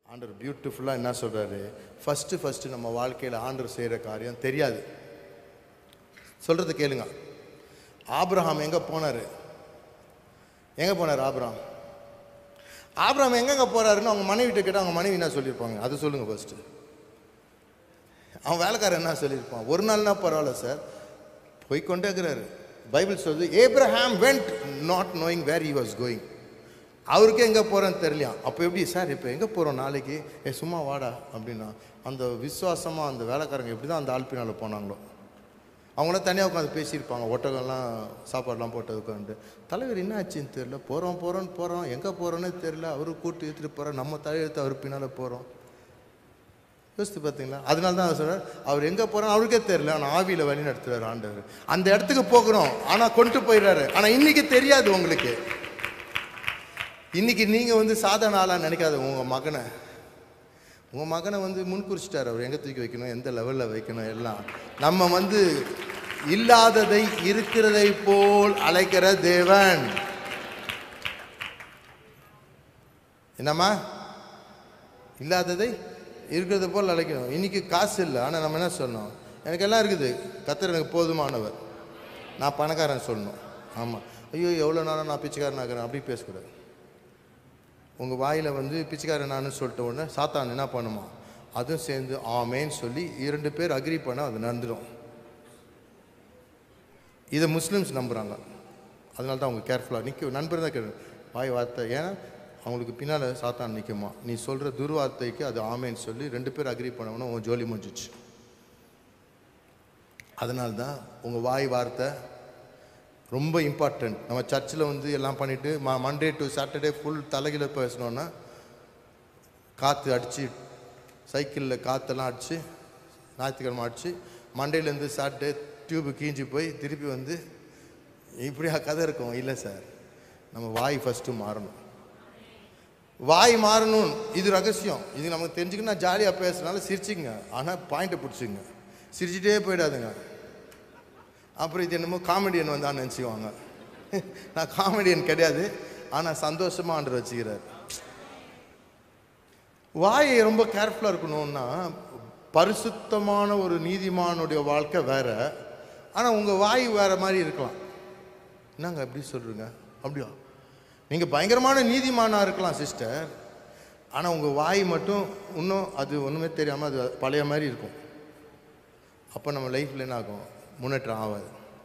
ஆண்டவர் பியூட்டிஃபுல்லாக என்ன சொல்கிறாரு ஃபஸ்ட்டு ஃபஸ்ட்டு நம்ம வாழ்க்கையில் ஆண்டவர் செய்கிற காரியம் தெரியாது சொல்கிறது கேளுங்க ஆபிரகாம் எங்கே போனார் எங்கே போனார் ஆபிரகாம் ஆபிரகாம் எங்கெங்க போறாருன்னு அவங்க மனைவிட்ட கேட்டால் அவங்க மனைவி என்ன சொல்லியிருப்பாங்க அது சொல்லுங்க ஃபர்ஸ்ட் அவன் வேலைக்காரன் என்ன சொல்லியிருப்பான் ஒரு நாள்னா பரவாயில்ல சார் போய்க்கொண்டே இருக்கிறாரு பைபிள் சொல்லுது Abraham went not knowing where he was going அவருக்கே எங்கே போகிறேன்னு தெரியலையா அப்போ எப்படி சார் இப்போ எங்கே போகிறோம் நாளைக்கு ஏ சும்மா வாடா அப்படின்னா அந்த விசுவாசமாக அந்த வேலைக்காரங்க எப்படி தான் அந்த ஆல்பினால போனாங்களோ அவங்களாம் தனியாக உட்காந்து பேசியிருப்பாங்க ஒட்டகம்லாம் சாப்பாடுலாம் போட்டு உட்காந்து தலைவர் என்ன ஆச்சுன்னு தெரில போகிறோம் போகிறோன்னு போகிறோம் எங்கே போகிறோன்னே தெரில அவரு கூட்டு எடுத்துகிட்டு போகிறோம் நம்ம தலையெழுத்து அவர் பின்னால் போகிறோம் யோசித்து பார்த்தீங்களா அதனால தான் அவர் சொல்றார் அவர் எங்கே போகிறோம் அவருக்கே தெரியல ஆனால் ஆவியில் வழி நடத்துறாரு ஆண்டவர் அந்த இடத்துக்கு போகிறோம் ஆனால் கொண்டு போயிடுறாரு ஆனால் இன்னைக்கு தெரியாது உங்களுக்கு இன்னைக்கு நீங்கள் வந்து சாதாரண ஆளாக நினைக்காத உங்கள் மகனை உங்கள் மகனை வந்து முன்குறிச்சிட்டார் அவர் எங்கே தூக்கி வைக்கணும் எந்த லெவலில் வைக்கணும் எல்லாம் நம்ம வந்து இல்லாததை இருக்கிறதை போல் அழைக்கிற தேவன் என்னம்மா இல்லாததை இருக்கிறது போல் அழைக்கணும் இன்னைக்கு காசு இல்லை ஆனால் நம்ம என்ன சொல்லணும் எனக்கு எல்லாம் இருக்குது கத்தர் எனக்கு போதுமானவர் நான் பணக்காரன் சொல்லணும் ஆமாம் ஐயோ எவ்வளோ நாளும் நான் பிச்சைக்காரன் ஆகிறேன் அப்படி பேசக்கூடாது உங்கள் வாயில் வந்து பிச்சைக்காரன் நான் சொல்லிட்ட உடனே சாத்தான் என்ன பண்ணுமா அதுவும் சேர்ந்து ஆமேன்னு சொல்லி இரண்டு பேர் அக்ரி பண்ண அது நடந்துடும் இதை முஸ்லிம்ஸ் நம்புகிறாங்க அதனால தான் அவங்க கேர்ஃபுல்லாக நிற்க நண்பர் தான் கேட்கு வாய் வார்த்தை ஏன்னா அவங்களுக்கு பின்னால் சாத்தான் நிற்குமா நீ சொல்கிற துர்வார்த்தைக்கு அது ஆமேன்னு சொல்லி ரெண்டு பேர் அக்ரி பண்ணவொன்னே உன் ஜோலி முடிஞ்சிச்சு அதனால தான் உங்கள் வாய் வார்த்தை ரொம்ப இம்பார்ட்டன்ட் நம்ம சர்ச்சில் வந்து எல்லாம் பண்ணிவிட்டு ம மண்டே டு சாட்டர்டே ஃபுல் தலைகில பேசணுன்னா காற்று அடித்து சைக்கிளில் காற்றெல்லாம் அடித்து ஞாயிற்றுக்கிழமை அடித்து மண்டேலேருந்து சாட்டர்டே டியூபு கீஞ்சி போய் திருப்பி வந்து இப்படியா கதை இருக்கும் இல்லை சார் நம்ம வாய் ஃபஸ்ட்டு மாறணும் வாய் மாறணும் இது ரகசியம் இது நமக்கு தெரிஞ்சுக்கணும் ஜாலியாக பேசுனால சிரிச்சுங்க ஆனால் பாயிண்ட்டை பிடிச்சிங்க சிரிச்சிட்டே போயிடாதுங்க அப்புறம் இது என்னமோ காமெடியன் வந்தான்னு நினச்சிக்குவாங்க நான் காமெடியன் கிடையாது ஆனால் சந்தோஷமாக ஆண்டர் வச்சுக்கிறார் வாயை ரொம்ப கேர்ஃபுல்லாக இருக்கணும்னா பரிசுத்தமான ஒரு நீதிமானுடைய வாழ்க்கை வேற ஆனால் உங்கள் வாய் வேற மாதிரி இருக்கலாம் என்னங்க எப்படி சொல்கிறீங்க அப்படியா நீங்கள் பயங்கரமான நீதிமானாக இருக்கலாம் சிஸ்டர் ஆனால் உங்கள் வாய் மட்டும் இன்னும் அது ஒன்றுமே தெரியாமல் அது பழைய மாதிரி இருக்கும் அப்போ நம்ம லைஃப்பில் என்ன ஆகும் முன்னேற்றம் ஆகாது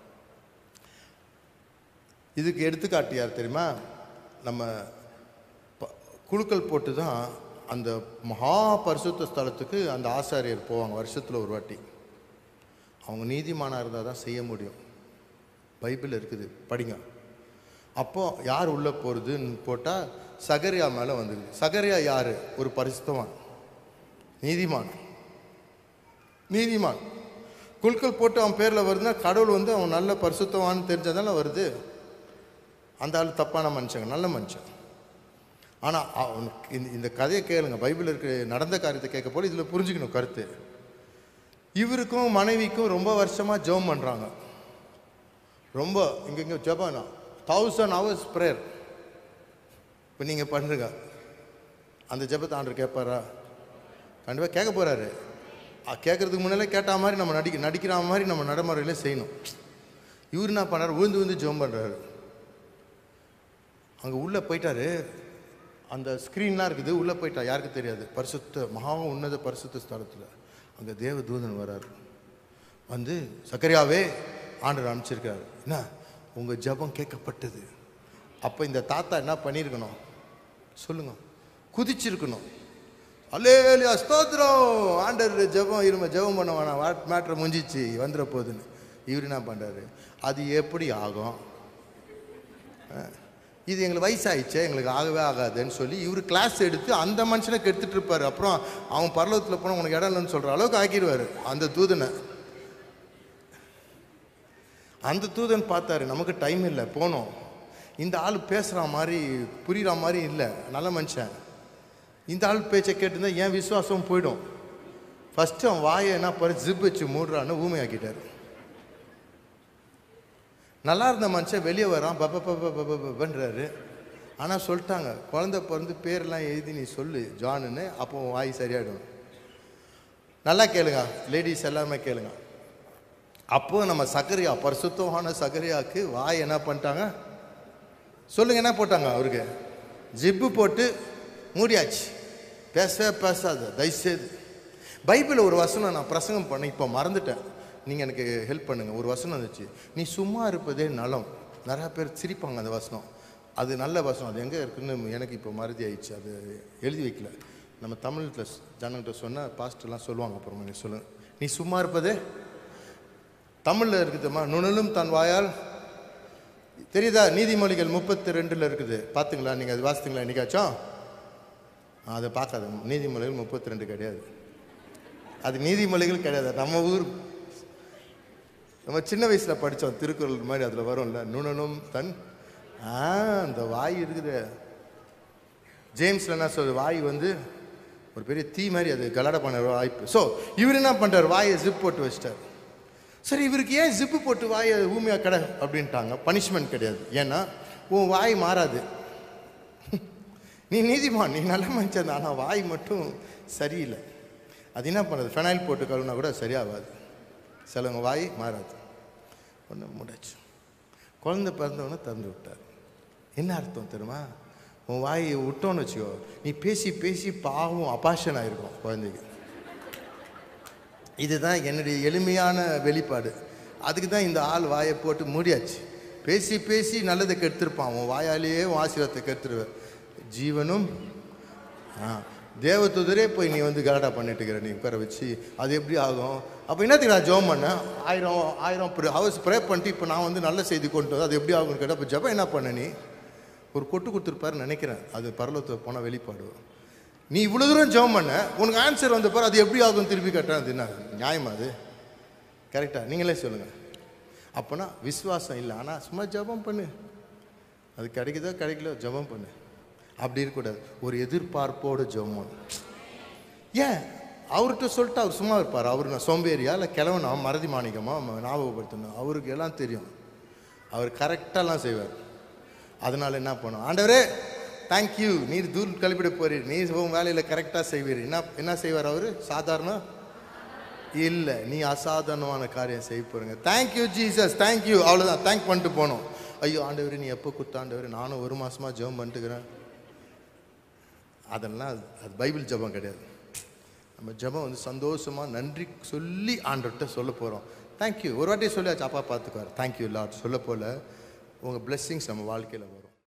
இதுக்கு எடுத்துக்காட்டு யார் தெரியுமா நம்ம ப- குழுக்கள் போட்டு தான் அந்த மகா பரிசுத்த ஸ்தலத்துக்கு அந்த ஆசாரியர் போவாங்க வருஷத்தில் ஒரு வாட்டி அவங்க நீதிமானாக இருந்தால் தான் செய்ய முடியும் பைபிள் இருக்குது படிங்க அப்போ யார் உள்ளே போகிறதுன்னு போட்டால் சகரியா மேலே வந்தது சகரியா யார் ஒரு பரிசுத்தவான் நீதிமான் நீதிமான் குழுக்கள் போட்டு அவன் பேரில் வருதுன்னா கடவுள் வந்து அவன் நல்ல பரிசுத்தவான்னு தெரிஞ்சதால வருது அந்த ஆள் தப்பான மனுஷங்க நல்ல மனுஷன் ஆனால் அவனுக்கு இந்த இந்த கதையை கேளுங்க பைபிள் இருக்க நடந்த காரியத்தை கேட்க போல இதில் புரிஞ்சுக்கணும் கருத்து இவருக்கும் மனைவிக்கும் ரொம்ப வருஷமாக ஜெபம் பண்ணுறாங்க ரொம்ப இங்கே இங்கே ஜெபம் தௌசண்ட் ஹவர்ஸ் ப்ரேயர் இப்போ நீங்கள் பண்ணுறீங்க அந்த ஜெபத்தை ஆண்டர் கேட்பாரா கண்டிப்பாக கேட்க போகிறாரு கேட்கறதுக்கு முன்னாலே கேட்ட மாதிரி நம்ம நடிக்க நடிக்கிற மாதிரி நம்ம நடைமுறையிலே செய்யணும் இவர் என்ன பண்ணார் விழுந்து விழுந்து ஜெபம் பண்ணுறாரு அங்கே உள்ளே போயிட்டாரு அந்த ஸ்க்ரீன்லாம் இருக்குது உள்ளே போயிட்டா யாருக்கு தெரியாது பரிசுத்த மகா உன்னத பரிசுத்த ஸ்தலத்தில் அங்கே தேவ தூதன் வராரு வந்து சக்கரியாவே ஆண்டவர் அனுப்பிச்சிருக்காரு என்ன உங்கள் ஜெபம் கேட்கப்பட்டது அப்போ இந்த தாத்தா என்ன பண்ணியிருக்கணும் சொல்லுங்க குதிச்சிருக்கணும் அல்லேலியா ஸ்தோத்திரம் ஆண்டர் ஜெபம் இரும ஜெபம் பண்ண வேணாம் வாட் மேட்ரை முடிஞ்சிச்சு வந்துட போகுதுன்னு இவர் என்ன பண்ணுறாரு அது எப்படி ஆகும் அஹ், இது எங்களுக்கு வயசாயிடுச்சே எங்களுக்கு ஆகவே ஆகாதுன்னு சொல்லி இவர் கிளாஸ் எடுத்து அந்த மனுஷனை கெடுத்துட்டு இருப்பார் அப்புறம் அவன் பரலோகத்தில் போனால் உனக்கு இடம் இல்லைன்னு சொல்கிற அளவுக்கு ஆக்கிடுவார் அந்த தூதனை அந்த தூதன் பார்த்தாரு நமக்கு டைம் இல்லை போனோம் இந்த ஆள் பேசுகிற மாதிரி புரிகிற மாதிரி இல்லை நல்ல மனுஷன் இந்த ஆள் பேச்சை கேட்டிருந்தா என் விசுவாசம் போயிடும் ஃபஸ்ட்டு அவன் வாயை என்ன பாரு ஜிப் வச்சு மூடுறான்னு ஊமையாக்கிட்டார் நல்லா இருந்த மனுஷன் வெளியே வரான் பப்ப பப்ப பப்ப பப்பன்றாரு ஆனால் சொல்லிட்டாங்க குழந்தை பிறந்து பேரெல்லாம் எழுதி நீ சொல்லு ஜானுன்னு அப்போ உன் வாய் சரியாயிடும் நல்லா கேளுங்க லேடிஸ் எல்லாமே கேளுங்க அப்போ நம்ம சக்கரியா பரிசுத்தமான சக்கரியாவுக்கு வாய் என்ன பண்ணிட்டாங்க சொல்லுங்க என்ன போட்டாங்க அவருக்கு ஜிப்பு போட்டு மூடியாச்சு பேசவே பேசாத தயவுசெய்து பைபிள் ஒரு வசனம் நான் பிரசங்கம் பண்ண இப்போ மறந்துட்டேன் நீங்கள் எனக்கு ஹெல்ப் பண்ணுங்க ஒரு வசனம் இருந்துச்சு நீ சும்மா இருப்பதே நலம் நிறையா பேர் சிரிப்பாங்க அந்த வசனம் அது நல்ல வசனம் அது எங்கே இருக்குன்னு எனக்கு இப்போ மறதி ஆயிடுச்சு அது எழுதி வைக்கல நம்ம தமிழில் ஜனங்கிட்ட சொன்னால் பாஸ்டர்லாம் சொல்லுவாங்க அப்புறமா நீ சொல்லுங்க நீ சும்மா இருப்பதே தமிழில் இருக்குதுமா நுணலும் தன் வாயால் தெரியுதா நீதிமொழிகள் முப்பத்தி ரெண்டில் இருக்குது பார்த்துங்களா நீங்கள் அது வாசித்தீங்களா என்னைக்காச்சும் ஆ, அதை பார்க்காத நீதிமொழிகள் முப்பத்தி ரெண்டு கிடையாது அது நீதிமொழிகள் கிடையாது நம்ம ஊர் நம்ம சின்ன வயசில் படித்தோம் திருக்குறள் மாதிரி அதில் வரும்ல நுணனும் தன் ஆ அந்த வாய் இருக்குது ஜேம்ஸ்ல என்ன சொல்றது வாய் வந்து ஒரு பெரிய தீ மாதிரி அது கலாட பண்ண வாய்ப்பு ஸோ இவர் என்ன பண்ணுறாரு வாயை ஜிப் போட்டு வச்சிட்டார் சரி இவருக்கு ஏன் ஜிப்பு போட்டு வாயை ஊமையா கடை அப்படின்ட்டாங்க பனிஷ்மெண்ட் கிடையாது ஏன்னா உன் வாய் மாறாது நீ நீதிமான் நீ நல்ல மனுஷன் தான் ஆனால் வாய் மட்டும் சரியில்லை அது என்ன பண்ணுறது ஃபெனாயில் போட்டு கழுவுனா கூட சரியாகாது சிலவங்க வாய் மாறாது ஒன்று முடிச்சு குழந்தை பிறந்தவொடனே திறந்து விட்டார் என்ன அர்த்தம் தெரியுமா உன் வாயை விட்டோன்னு வச்சுக்கோ நீ பேசி பேசி பாவம் அபாஷன் ஆயிருக்கும் குழந்தைக்கு இதுதான் என்னுடைய எளிமையான வெளிப்பாடு அதுக்கு தான் இந்த ஆள் வாயை போட்டு மூடியாச்சு பேசி பேசி நல்லதை கெடுத்திருப்பான் உன் வாயாலேயே உன் ஆசீர்வாதத்தை கெடுத்துருவ ஜீவனும் ஆ தேவதூதரே போய் நீ வந்து கலாட்டா பண்ணிட்டு இருக்கிற நீ உட்கார வச்சு அது எப்படி ஆகும் அப்போ என்னத்துக்கு நான் ஜெபம் பண்ணேன் ஆயிரம் ஆயிரம் ஹவர்ஸ் ப்ரே பண்ணிட்டு இப்போ நான் வந்து நல்ல செய்தி கொண்டு வந்து அது எப்படி ஆகும்னு கேட்டால் இப்போ ஜெபம் என்ன பண்ண நீ ஒரு கொட்டு கொடுத்துருப்பாருன்னு நினைக்கிறேன் அது பரலத்தை போனால் வெளிப்பாடு நீ இவ்வளோ தூரம் ஜெபம் பண்ண உனக்கு ஆன்சர் வந்த பாரு அது எப்படி ஆகும் திருப்பி கேட்டேன் அது என்ன நியாயமா அது கரெக்டாக நீங்களே சொல்லுங்கள் அப்போனா விசுவாசம் இல்லை ஆனால் சும்மா ஜெபம் பண்ணு அது கிடைக்குதோ கிடைக்கல ஜெபம் பண்ணு அப்படி இருக்கக்கூடாது ஒரு எதிர்பார்ப்போடு ஜெபம் பண்ணு. ஏன் அவர்கிட்ட சொல்லிட்டு அவர் சும்மா இருப்பார் அவர் நான் சோம்பேறியா இல்லை கிழவனா மறதி மாணிக்கமா ம- ஞாபகப்படுத்தணும் அவருக்கு எல்லாம் தெரியும் அவர் கரெக்டாலாம் செய்வார் அதனால என்ன பண்ணும் ஆண்டவரே தேங்க்யூ நீர் தூர் கழிப்பிட போறீர் நீர் உன் வேலையில் கரெக்டாக செய்வீர் என்ன என்ன செய்வார் அவர் சாதாரண இல்லை நீ அசாதாரணமான காரியம் செய்ய போறீங்க தேங்க்யூ ஜீசஸ் தேங்க்யூ அவ்வளோதான் தேங்க் பண்ணிட்டு போனோம் ஐயோ ஆண்டவர் நீ எப்போ கொடுத்த ஆண்டவர் நானும் ஒரு மாசமா ஜெபம் பண்ணிட்டுக்கிறேன் அதெல்லாம் அது- அது பைபிள் ஜெபம் கிடையாது நம்ம ஜெபம் வந்து சந்தோஷமா நன்றி சொல்லி ஆண்டவர்கிட்ட சொல்ல போகிறோம் தேங்க்யூ ஒரு வாட்டி சொல்லியாச்சு அப்பா பார்த்துக்குவார் தேங்க்யூ லாட் சொல்ல போல உங்கள் blessings நம்ம வாழ்க்கையில் வரும்